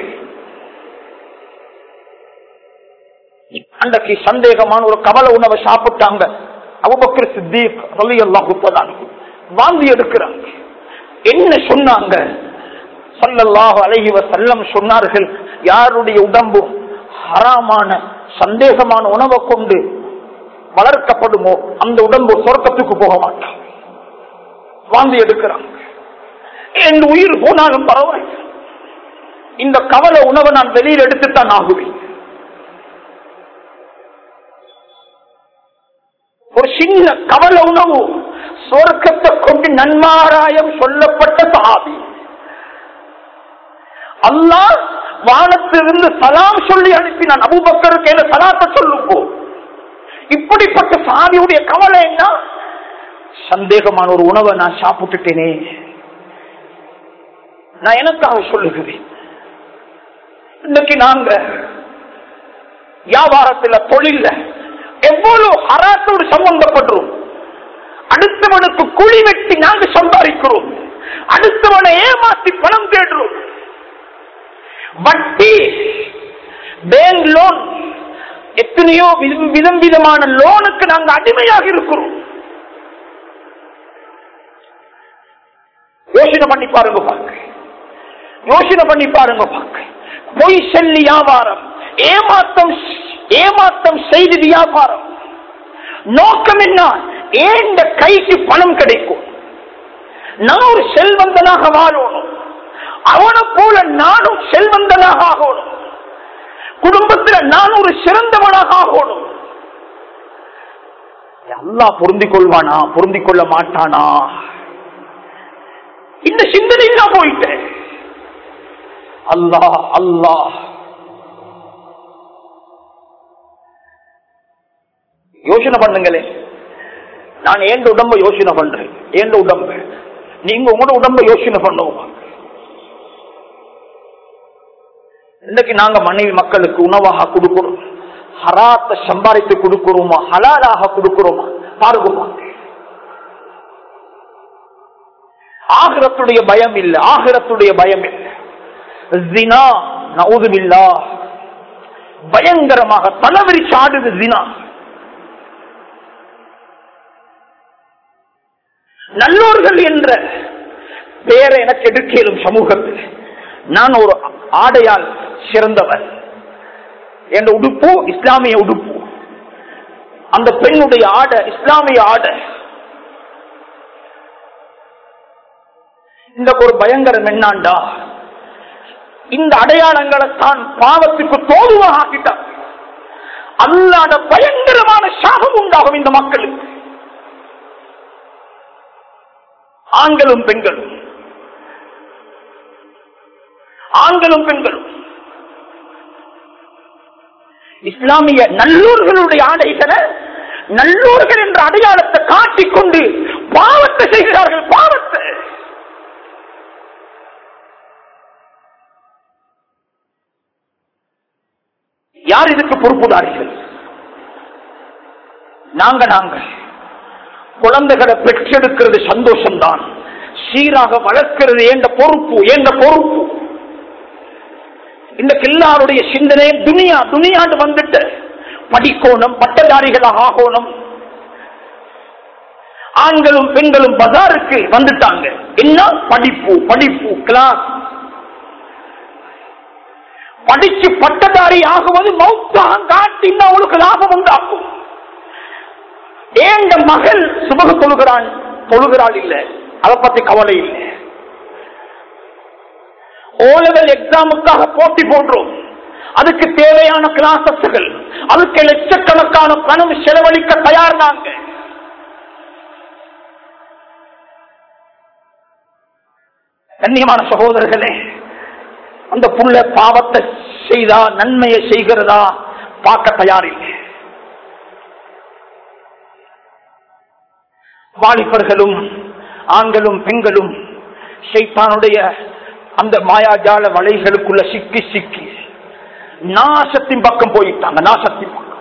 அன்றைக்கு சந்தேகமான ஒரு கவல உணவை சாப்பிட்டாங்க அபுபக்கர் சித்தீக் ரலி அல்லாஹ் வாந்தி எடுக்கிறாங்க என்ன சொன்னாங்க சல்லல்லாஹு அலைஹி வஸல்லம் சொன்னார்கள் யாருடைய உடம்பு ஹராமான சந்தேகமான உணவை கொண்டு வளர்க்கப்படுமோ அந்த உடம்பு சொர்க்கத்துக்கு போக மாட்டான் வாந்தி எடுக்கிறாங்க என் உயிர் போனாலும் பரவாயில்லை இந்த கவலை உணவை நான் வெளியில் எடுத்துத்தான் ஆகுவேன் ஒரு சின்ன கவல உணவு சொர்க்கத்தை கொண்டு நன்மாராயம் சொல்லப்பட்ட சாதி அல்லாஹ் வானத்திலிருந்து சலாம் சொல்லி அனுப்பினான் அபுபக்கருக்கு என்ன சலாத்த சொல்லுங்கோ இப்படிப்பட்ட சாதியுடைய கவலை என்ன சந்தேகமான ஒரு உணவை நான் சாப்பிட்டுட்டேனே நான் எனக்காக சொல்லுகிறேன் இன்னைக்கு நாங்க வியாபாரத்துல தொழில எவ்வளவு ஹராத்தோடு சம்பந்தப்படுறோம் அடுத்தவனுக்கு குழி வெட்டி நாங்க சம்பாதிக்கிறோம் அடுத்தவனை ஏமாத்தி பணம் தேடுறோம் வட்டி பேங்க் லோன் எத்தனையோ விதம் விதம் விதமான லோனுக்கு நாங்க அடிமையாக இருக்கிறோம் யோசனை பண்ணி பாருங்க பாக்க யோசனை பண்ணி பாருங்க பாக்க பொய் சொல்லி வியாபாரம் ஏமாத்தம் ஏமாத்தம் செய்து வியாபாரம் நோக்கம் என்ன ஏன் இந்த கைக்கு பணம் கிடைக்கும் நான் ஒரு செல்வந்தனாக வாழணும் அவனை போல நானும் செல்வந்தனாக ஆகணும் குடும்பத்தில் நான் ஒரு சிறந்தவனாக ஆகணும் அல்லாஹ் பொருந்திக் கொள்வானா பொருந்திக் கொள்ள மாட்டானா இந்த சிந்தனை நான் போயிட்டேன் அல்லாஹ் அல்லாஹ் யோசனை பண்ணுங்களே நான் ஏண்ட உடம்ப யோசனை பண்றேன் ஏண்ட உடம்ப நீங்க உங்களோட உடம்ப யோசனை பண்ணுவோம் இன்னைக்கு நாங்க மனைவி மக்களுக்கு உணவாக கொடுக்கிறோம் ஹராத்த சம்பாதித்து கொடுக்கிறோமா ஹலாலாக கொடுக்கிறோமா பாருங்கம்மா ஆகிரத்துடைய பயம் இல்லை ஆகிரத்துடைய பயம் இல்லை ஜினா நவுதுபில்லா பயங்கரமாக தலைவிரிச்சு ஆடுது ஜினா நல்லோர்கள் என்ற பெயரை எனக்கு எடுக்கலும் சமூகத்தில் நான் ஒரு ஆடையால் சிறந்தவர் என்ற உடுப்பு இஸ்லாமிய உடுப்பு அந்த பெண்ணுடைய ஆடை இஸ்லாமிய ஆடை இந்த ஒரு பயங்கரம் என்னாண்டா இந்த அடையாளங்களை தான் பாவத்துக்கு தோதுவாக ஆக்கிட்டார் அல்லாத பயங்கரமான சாபம் உண்டாகும் இந்த மக்களுக்கு ஆண்களும் பெண்களும் ஆண்களும் பெண்களும் இஸ்லாமிய நல்லூர்களுடைய ஆடைகளை நல்லூர்கள் என்ற அடையாளத்தை காட்டிக்கொண்டு பாவத்தை செய்கிறார்கள் பாவத்தை யார் இதுக்கு பொறுப்புதாரிகள் நாங்க நாங்க குழந்தைகளை பெற்றெடுக்கிறது சந்தோஷம்தான் சீராக வளர்க்கிறது என்ற பொறுப்பு என்ற பொறுப்பு இந்த எல்லாருடைய சிந்தனை துனியா துனியாண்டு வந்துட்டு படிக்கோணம் பட்டதாரிகளாக ஆகணும் ஆண்களும் பெண்களும் பஜாருக்கு வந்துட்டாங்க என்ன படிப்பு படிப்பு கிளாஸ் படிச்சு பட்டதாரி ஆகுவது மௌத்தாக காட்டி அவளுக்கு லாபம் உண்டாக்கும் ஏண்ட மகள் சுபக தொழுகிறான் தொழுகிறாள் இல்ல அதை பத்தி கவலை இல்லை ஓலவல் எக்ஸாமுக்காக போட்டி போன்றோம் அதுக்கு தேவையான கிளாசஸ்கள் அதுக்கு லட்சக்கணக்கான பணம் செலவழிக்க தயார் நாங்க கண்ணியமான சகோதரர்களே அந்த புள்ள பாவத்தை செய்தா நன்மையை செய்கிறதா பார்க்க தயாரில்லை வாலிபர்களும் ஆண்களும் பெண்களும் ஷைத்தானுடைய அந்த மாயாஜால வலைகளுக்குள்ள சிக்கி சிக்கி நாசத்தின் பக்கம் போயிட்டாங்க நாசத்தின் பக்கம்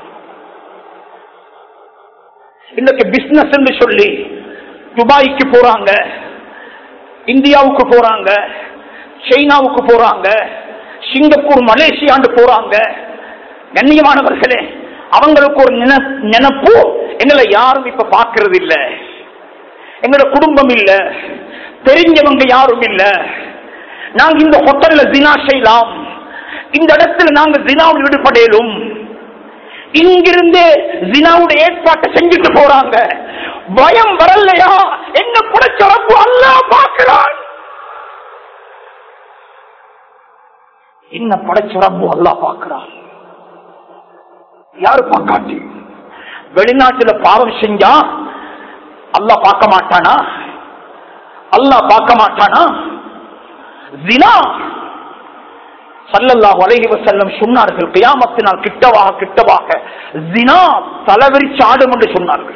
இன்னைக்கு பிசினஸ் என்று சொல்லி துபாய்க்கு போறாங்க இந்தியாவுக்கு போறாங்க சைனாவுக்கு போறாங்க சிங்கப்பூர் மலேசியாண்டு போறாங்க கண்ணியமானவர்களே அவங்களுக்கு ஒரு நின- நினைப்பு எங்களை யாரும் இப்ப பாக்குறது இல்ல எங்களோட குடும்பம் இல்ல தெரிஞ்சவங்க யாரும் இல்ல நாங்க இந்த ஹோட்டல்ல தினா செய்யலாம் இந்த இடத்துல நாங்க தினாவில் ஈடுபடலும் இங்கிருந்து ஜினாவுடைய ஏற்பாட்டை செஞ்சுட்டு போறாங்க பயம் வரலையா என்ன புடைச்சரப்பு அல்லா பார்க்கிறான் என்ன படைச்சரப்பு அல்லா பார்க்கிறான் யாரு பார்க்காட்டி வெளிநாட்டுல பாவம் செஞ்சா அல்லாஹ் பார்க்க மாட்டானா அல்லாஹ் பார்க்க மாட்டானா ஜினா சல்லல்லாஹு அலைஹி வஸல்லம் சொன்னார்கள் கியாமத்தினால் கிட்டவாக கிட்டவாக ஜினா தலைவிரிச்சு ஆடும் என்று சொன்னார்கள்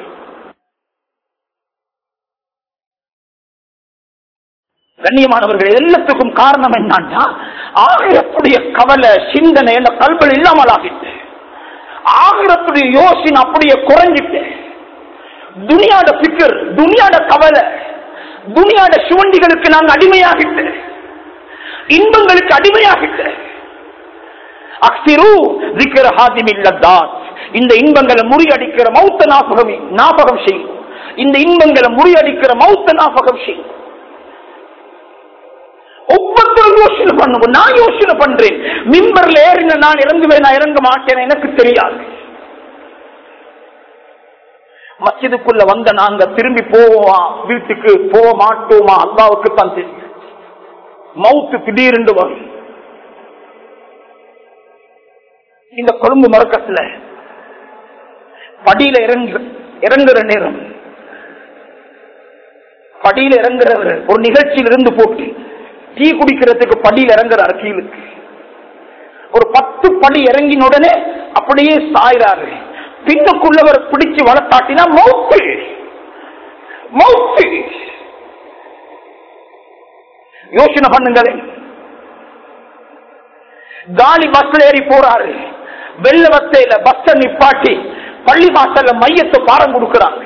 கண்ணியமானவர்கள் எல்லாத்துக்கும் காரணம் என்னன்னா ஆகிரத்துடைய கவலை சிந்தனை என்ற கல்வல் இல்லாமல் ஆகிட்டு ஆகிரத்துடைய யோசனை அப்படியே குறைஞ்சிட்டு துனியாட பிக்கர் துனியாட கவலை துனியாட சுவண்டிகளுக்கு நாங்க அடிமையாகிட்டு இன்பங்களுக்கு அடிமையாகிட்டு அக்சிரு திக்கிற ஹாதிமில்லதாத் இந்த இன்பங்களை முறியடிக்கிற மௌத்த நாபகம் ஞாபகம் செய்யும் இந்த இன்பங்களை முறியடிக்கிற மௌத்த ஞாபகம் செய்யும் ஒவ்வொருத்தரும் யோசனை பண்ணுங்க நான் யோசனை பண்றேன் மிம்பர்ல ஏறின நான் இறங்குவேன் நான் இறங்க மாட்டேன் எனக்கு தெரியாது மஸ்ஜிதுக்குள்ள வந்த நாங்க திரும்பி போவோமா வீட்டுக்கு போக மாட்டோமா அல்லாவுக்கு தான் தெரியும் மவுத்து திடீரென்று வரும் இந்த கொழும்பு மரக்கத்துல படியில இறங்கு இறங்குற நேரம் படியில இறங்குறவர் ஒரு நிகழ்ச்சியில் இருந்து போட்டு டீ குடிக்கிறதுக்கு படியில் இறங்குறாரு கீழுக்கு ஒரு பத்து படி இறங்கின உடனே அப்படியே சாயிறாரு பின்னுக்குள்ளவர் பிடிச்சு வளர்த்தாட்டினா மௌத்து மௌத்து யோசனை பண்ணுங்களே காலி பஸ்ல ஏறி போறாரு வெள்ளவத்தையில பஸ்ஸ நிப்பாட்டி பள்ளி வாசல்ல மையத்தை பாரம் கொடுக்கிறாங்க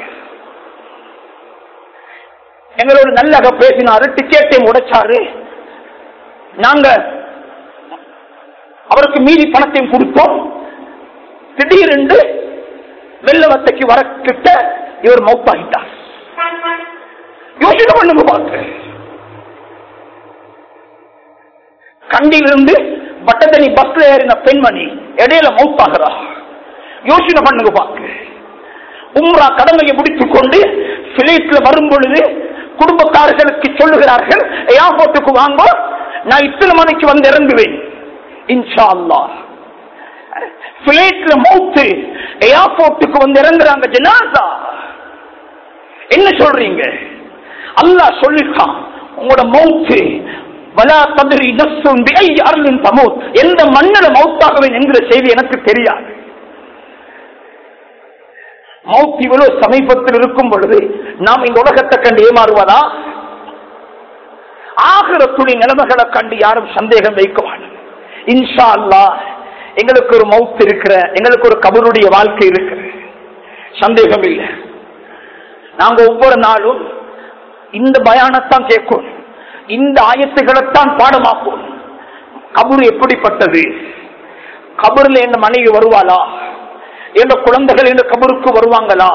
எங்களோட நல்லக பேசினாரு டிக்கெட்டையும் உடைச்சாரு நாங்க அவருக்கு மீதி பணத்தையும் கொடுத்தோம் திடீரென்று வெள்ளவத்தைக்கு வர கிட்ட இவர் மௌத்தாகிட்டார் யோசனை பண்ணுங்க பார்க்க கண்டிலிருந்து பட்டத்தனி பஸ்ல ஏறின பெண்மணி இடையில மௌத்தாகிறா யோசனை பண்ணுங்க பார்க்க உம்ரா கடமையை முடித்துக் கொண்டு பிளைட்ல வரும் பொழுது குடும்பக்காரர்களுக்கு சொல்லுகிறார்கள் ஏர்போர்ட்டுக்கு வாங்க நான் இத்தனை மணிக்கு வந்து இறங்குவேன் இன்ஷா அல்லாஹ் பிளைட்ல மௌத்து ஏர்போர்ட்டுக்கு வந்து இறங்குறாங்க ஜனாசா என்ன சொல்றீங்க அல்லாஹ் சொல்லிட்டான் உங்களோட மௌத்து வலா ததிரி நஃப்சுன் பிஐ அர்லின் தமூத் எந்த மண்ணில மௌத்தாகவேன் என்கிற செய்தி எனக்கு தெரியாது மௌத் இவ்வளவு சமீபத்தில் இருக்கும் பொழுது நாம் இந்த உலகத்தை கண்டு ஏமாறுவதா ஆகிரத்துடைய நிலைமைகளை கண்டு யாரும் சந்தேகம் வைக்க மாட்டோம் இன்ஷா அல்லாஹ் எங்களுக்கு ஒரு மவுத் இருக்கிற எங்களுக்கு ஒரு கபருடைய வாழ்க்கை இருக்கிற சந்தேகம் இல்லை நாங்க ஒவ்வொரு நாளும் இந்த பயானத்தான் கேட்கும் இந்த ஆயத்துகளைத்தான் பாடமாக்கும் கபூர் எப்படிப்பட்டது கபூர்ல என்ன மனைவி வருவாளா எந்த குழந்தைகள் இந்த கபருக்கு வருவாங்களா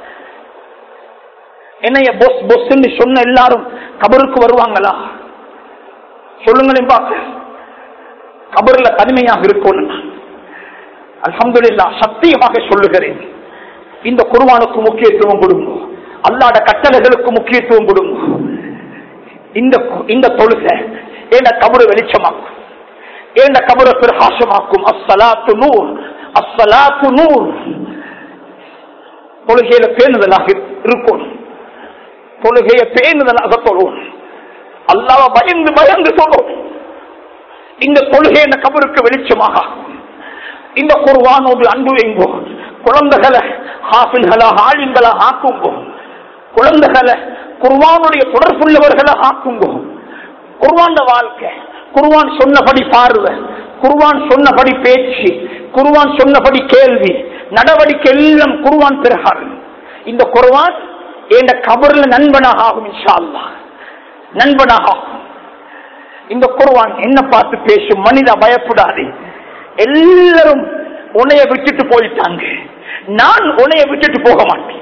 என்னைய பொஸ் பொஸ் சொன்ன எல்லாரும் கபருக்கு வருவாங்களா சொல்லுங்களேன் பார்க்க கபர்ல தனிமையாக இருக்கணும் அல்ஹம்துலில்லாஹ் சத்தியமாக சொல்லுகிறேன் இந்த குருவானுக்கு முக்கியத்துவம் கொடுங்க அல்லாட கட்டளைகளுக்கு முக்கியத்துவம் கொடுங்க இந்த இந்த தொழுகை ஏண்ட கபரு வெளிச்சமாக்கும் ஏண்ட கபரை பிரகாசமாக்கும் அஸ்ஸலாத்து நூர் அஸ்ஸலாத்து நூர் தொழுகையில பேணுதலாக இருக்கும் தொழுகைய பேணுதலாக தொழுவோம் அல்லாவ பயந்து பயந்து சொல்லும் இந்த தொழுகை இந்த கபருக்கு வெளிச்சமாக ஆக்கும். இந்த குர்வானோடு அன்பு வைங்கோ குழந்தைகளை ஹாஃபில்களா ஆழிங்களா ஆக்குங்கோ குழந்தைகளை குர்வானுடைய தொடர்புள்ளவர்களை ஆக்குங்கோ குர்வான் வாழ்க்கை குர்வான் சொன்னபடி பார்வை குர்வான் சொன்னபடி பேச்சு குர்வான் சொன்னபடி கேள்வி நடவடிக்கை எல்லாம் குர்வான் பிரகாரம் இந்த குர்வான் என் கபர்ல நண்பனாக ஆகும் இன்ஷா அல்லாஹ் நண்பனாக ஆகும் இந்த குர்வான் என்ன பார்த்து பேசும் மனித பயப்படாதே எல்லாரும் உன்னைய விட்டுட்டு போயிட்டாங்க நான் உன்னைய விட்டுட்டு போக மாட்டேன்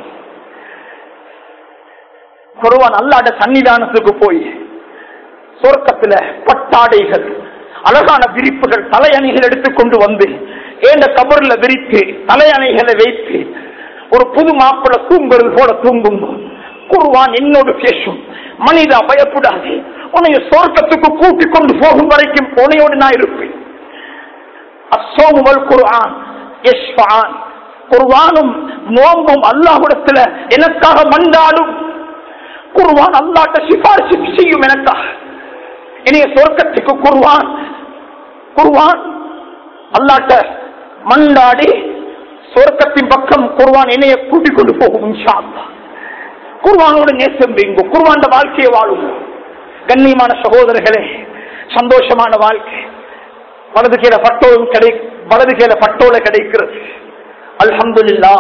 குருவான் அல்லாட சன்னிதானத்துக்கு போய் சொர்க்கத்துல பட்டாடைகள் அழகான விரிப்புகள் தலையணைகள் எடுத்துக்கொண்டு வந்து ஏண்ட கபர்ல விரித்து தலையணைகளை வைத்து ஒரு புது மாப்பிள தூங்குறது போல தூங்கும் குருவான் என்னோடு பேசும் மனிதா பயப்படாது உன்னைய சொர்க்கத்துக்கு கூட்டிக் கொண்டு போகும் வரைக்கும் உனையோடு நான் இருப்பேன் அசோமுவல் குர்ஆன் யஷ்ஃபான் குர்ஆனும் நோம்பும் அல்லாஹ்விடத்துல எனக்காக மண்டாடும் குர்ஆன் அல்லாஹ்ட்ட சிபாரிசு செய்யும் எனக்காக இனிய சொர்க்கத்துக்கு குர்ஆன் குர்ஆன் அல்லாஹ்ட்ட மண்டாடி சொர்க்கத்தின் பக்கம் குர்ஆன் என்னைய கூட்டிக் கொண்டு போகும் இன்ஷா அல்லாஹ் குர்ஆனோட நேசம் வைங்கோ குர்ஆன் வாழ்க்கையை வாழும் கண்ணியமான சகோதரர்களே சந்தோஷமான வாழ்க்கை வலது கீழே பட்டோலும் கிடை வலது கீழே பட்டோல கிடைக்கிறது அல்ஹம்துலில்லா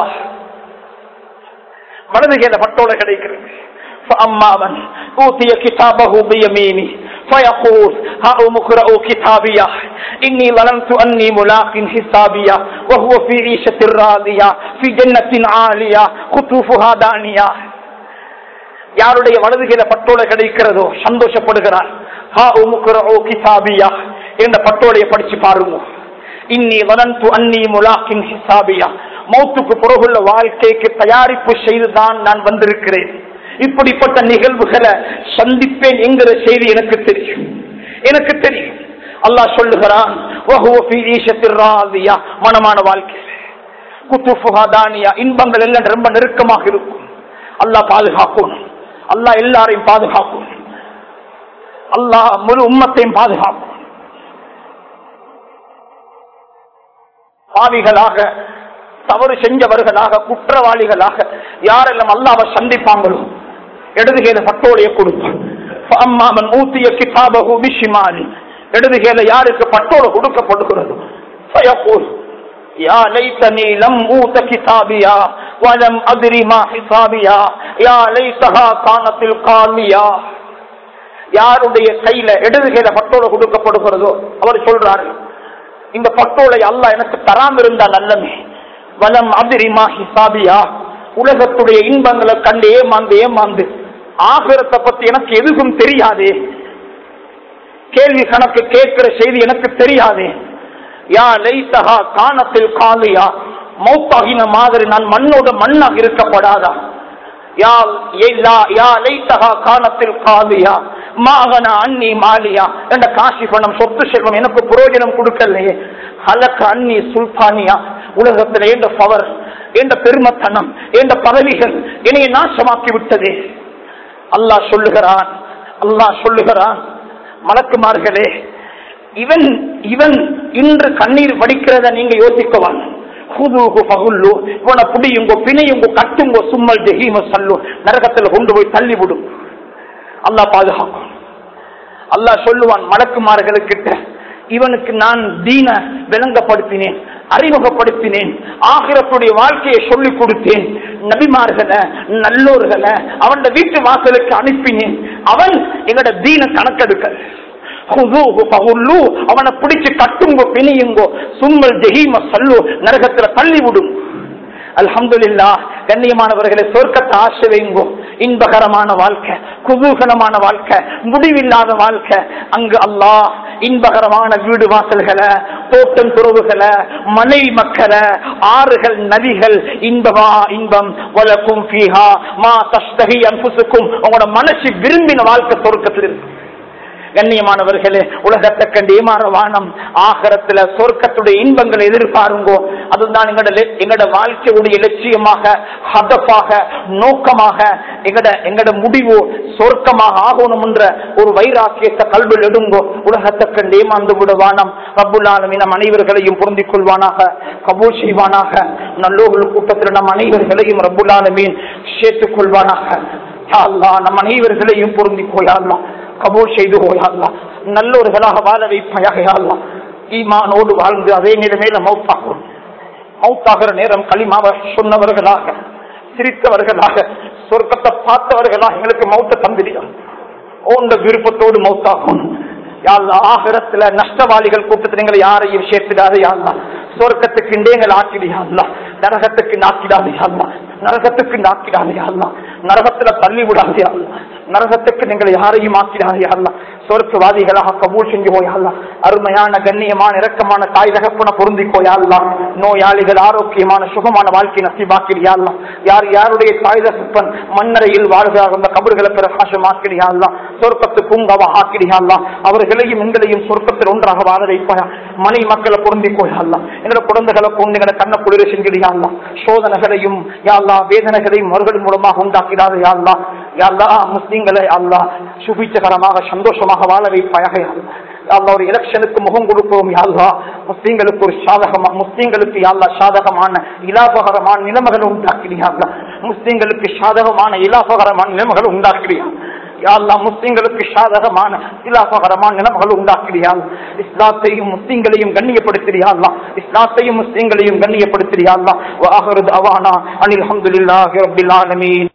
வலது கீழே பட்டோல கிடைக்கிறது فأما من أوتي كتابه بيمينه فيقول هاؤم اقرءوا كتابيه إني ظننت أني ملاق حسابيه وهو في عيشة راضية في جنة عالية قطوفها دانية யாருடைய வலதுகிற பட்டோலை கிடைக்கிறதோ சந்தோஷப்படுகிறார் ஹா உமுக்குரோ கிசாபியா என்ற பட்டோலையை படிச்சு பாருங்க இன்னி வனந்து அன்னி முலாக்கின் ஹிசாபியா மௌத்துக்கு பிறகுள்ள வாழ்க்கைக்கு தயாரிப்பு செய்துதான் நான் வந்திருக்கிறேன் இப்படிப்பட்ட நிகழ்வுகளை சந்திப்பேன் என்கிற செய்தி எனக்கு தெரியும் எனக்கு தெரியும் அல்லாஹ் சொல்லுகிறான் வஹுவ ஃபீ ஈஷத்திர் ராதியா மனமான வாழ்க்கை குத்துஃபுஹா தானியா இன்பங்கள் எல்லாம் ரொம்ப நெருக்கமாக இருக்கும் அல்லாஹ் பாதுகாக்கணும் அல்லாஹ் எல்லாரையும் பாதுகாக்கும் அல்லாஹ் முழு உம்மத்தையும் பாதுகாக்கும் பாவிகளாக தவறு செஞ்சவர்களாக குற்றவாளிகளாக யாரெல்லாம் அல்லாவை சந்திப்பாங்களோ இடதுகையில பட்டோடைய கொடுப்பான் அம்மாமன் ஊத்திய கிதாபகு பிஷிமாலி இடதுகையில யாருக்கு பட்டோல கொடுக்கப்படுகிறதோ ஃபயகூல் يا ليتني لم أوت كتابيا ولم أدري ما حسابيا يا ليتها كانت القاضية யாருடைய கையில இடது கையில பட்டோலை கொடுக்கப்படுகிறதோ அவர் சொல்றாரு இந்த பட்டோலை அல்லாஹ் எனக்கு தராம இருந்தா நல்லமே வலம் அதிரிமா ஹிசாபியா உலகத்துடைய இன்பங்களை கண்டு ஏமாந்து ஏமாந்து ஆகிரத்தை பத்தி எனக்கு எதுவும் தெரியாதே கேள்வி கணக்கு கேட்கிற செய்தி எனக்கு தெரியாதே யா லைத்தகா காணத்தில் காலியா மௌத்தாகின மாதிரி நான் மண்ணோட மண்ணாக இருக்கப்படாதா யா இல்லா யா லைத்தகா காணத்தில் காலியா மாகனா அன்னி மாலியா என்ற காசி பணம் சொத்து செல்வம் எனக்கு புரோஜனம் கொடுக்கலையே ஹலக்க அன்னி சுல்தானியா உலகத்தில் என்ற பவர் என்ற பெருமத்தனம் என்ற பதவிகள் என்னைய நாசமாக்கி விட்டதே அல்லாஹ் சொல்லுகிறான் அல்லாஹ் சொல்லுகிறான் மலக்குமார்களே இவன் இவன் இன்று கண்ணீர் வடிக்கிறத நீங்க யோசிக்கவான் ஹுதுஹு ஃபகுல்லு இவனை புடியுங்கோ பிணையுங்கோ கட்டுங்கோ சும்மல் ஜஹீம சல்லு நரகத்துல கொண்டு போய் தள்ளி விடும் அல்லாஹ் பாதுகாக்கும் அல்லாஹ் சொல்லுவான் மலக்குமார்களுக்கிட்ட இவனுக்கு நான் தீன விளங்கப்படுத்தினேன் அறிமுகப்படுத்தினேன் ஆகிரத்துடைய வாழ்க்கையை சொல்லிக் கொடுத்தேன் நபிமார்களை நல்லோர்களை அவன் வீட்டு வாசலுக்கு அனுப்பினேன் அவன் எங்கட தீன கணக்கெடுக்க ஹுதூஹு ஃபகுல்லு, அவனை பிடிச்சு கட்டுங்கோ பிணியுங்கோ சும்மல் ஜெஹீம சல்லு நரகத்துல தள்ளி விடும் அல்ஹம்துலில்லா கண்ணியமானவர்களை சொர்க்கத்தை ஆசை வைங்கோ இன்பகரமான வாழ்க்கை குதூகலமான வாழ்க்கை முடிவில்லாத வாழ்க்கை அங்கு அல்லாஹ் இன்பகரமான வீடு வாசல்களை தோட்டம் துறவுகளை மனைவி மக்களை ஆறுகள் நதிகள் இன்பமா இன்பம் வலக்கும் ஃபீஹா மா தஸ்தகி அன்புசுக்கும் உங்களோட மனசு விரும்பின வாழ்க்கை சொர்க்கத்தில் இருக்கு கண்ணியமானவர்களே உலகத்தை கண்டு ஏமாற வானம் ஆகரத்துல சொர்க்கத்துடைய இன்பங்களை எதிர்பாருங்கோ அதுதான் எங்கட லெ- எங்கட வாழ்க்கையுடைய லட்சியமாக ஹதப்பாக நோக்கமாக எங்கட எங்கட முடிவு சொர்க்கமாக ஆகணும் என்ற ஒரு வைராக்கியத்தை கல்வியில் எடுங்கோ உலகத்தை கண்டு ஏமாந்து விட வானம் ரப்புல்லாலும் நம் அனைவர்களையும் பொருந்திக் கொள்வானாக கபூல் செய்வானாக நல்லோர்கள் கூட்டத்தில் நம் அனைவர்களையும் ரப்புல்லாலமீன் சேர்த்துக் கொள்வானாக யா அல்லாஹ், நம் அனைவர்களையும் பொருந்திக் கோயாலாம் கபூல் செய்து கோயாலாம் நல்லோர்களாக வாழ வைப்பாயாக யா அல்லாஹ். ஈமானோடு வாழ்ந்து அதே நிலைமையில மௌத்தாகும் மௌத்தாகிற நேரம் களிமாவ சொன்னவர்களாக சிரித்தவர்களாக சொர்க்கத்தை பார்த்தவர்களாக எங்களுக்கு மௌத்த தந்திரியா ஓண்ட விருப்பத்தோடு மௌத்தாகும் யாழ்லா ஆகிரத்துல நஷ்டவாளிகள் கூட்டத்தில் எங்களை யாரையும் சேர்த்துடாது யாழ்லா சொர்க்கத்துக்கு இண்டேங்கள் ஆக்கிடியாள்லா நரகத்துக்கு நாக்கிடாது யாழ்லா நரகத்துக்கு நாக்கிடாது யாழ்லா நரகத்துல தள்ளி விடாது யாழ்லா நரகத்துக்கு நீங்கள் யாரையும் ஆக்கிடாது யாழ்லா சொர்க்கவாதிகளாக கபூல் செஞ்சு போயாள்லா அருமையான கண்ணியமான இரக்கமான தாய் தகப்பன பொருந்தி போயாள்லா நோயாளிகள் ஆரோக்கியமான சுகமான வாழ்க்கை நசிபாக்கிறியாள்லா யார் யாருடைய தாய் தகப்பன் மண்ணறையில் வாழ்கிறார் அந்த கபர்களை பிரகாசமாக்கிறியாள்லா சொர்க்கத்து பூங்காவா ஆக்கிறியாள்லா அவர்களையும் எங்களையும் சொர்க்கத்தில் ஒன்றாக வாழ வைப்பாயா மனை மக்களை பொருந்தி போயாள்லா எங்களோட குழந்தைகளை கொண்டு எங்களை கண்ண குளிர செஞ்சிடியாள்லா சோதனைகளையும் யாழ்லா வேதனைகளையும் அவர்கள் மூலமாக உண்டாக்கிறாரு யாழ்லா யாழ்லா முஸ்லீம்களை அல்லா சுபிச்சகரமாக சந்தோஷமாக வாழ வைப்பாயாக யாழ்லா யாழ்லா ஒரு எலெக்ஷனுக்கு முகம் கொடுப்போம் யாழ்லா முஸ்லீம்களுக்கு ஒரு சாதகமா முஸ்லீம்களுக்கு யாழ்லா சாதகமான இலாபகரமான நிலைமைகளை உண்டாக்கிறியாங்களா முஸ்லீம்களுக்கு சாதகமான இலாபகரமான நிலைமைகளை உண்டாக்கிறியா யாழ்லா முஸ்லீம்களுக்கு சாதகமான இலாபகரமான நிலைமைகள் உண்டாக்கிறியாள் இஸ்லாத்தையும் முஸ்லீம்களையும் கண்ணியப்படுத்துறியாள்லா இஸ்லாத்தையும் முஸ்லீம்களையும் கண்ணியப்படுத்துறியாள்லா வாஹரு அவானா அனில் அஹமதுல்லாஹி ரப்பில் ஆலமீன்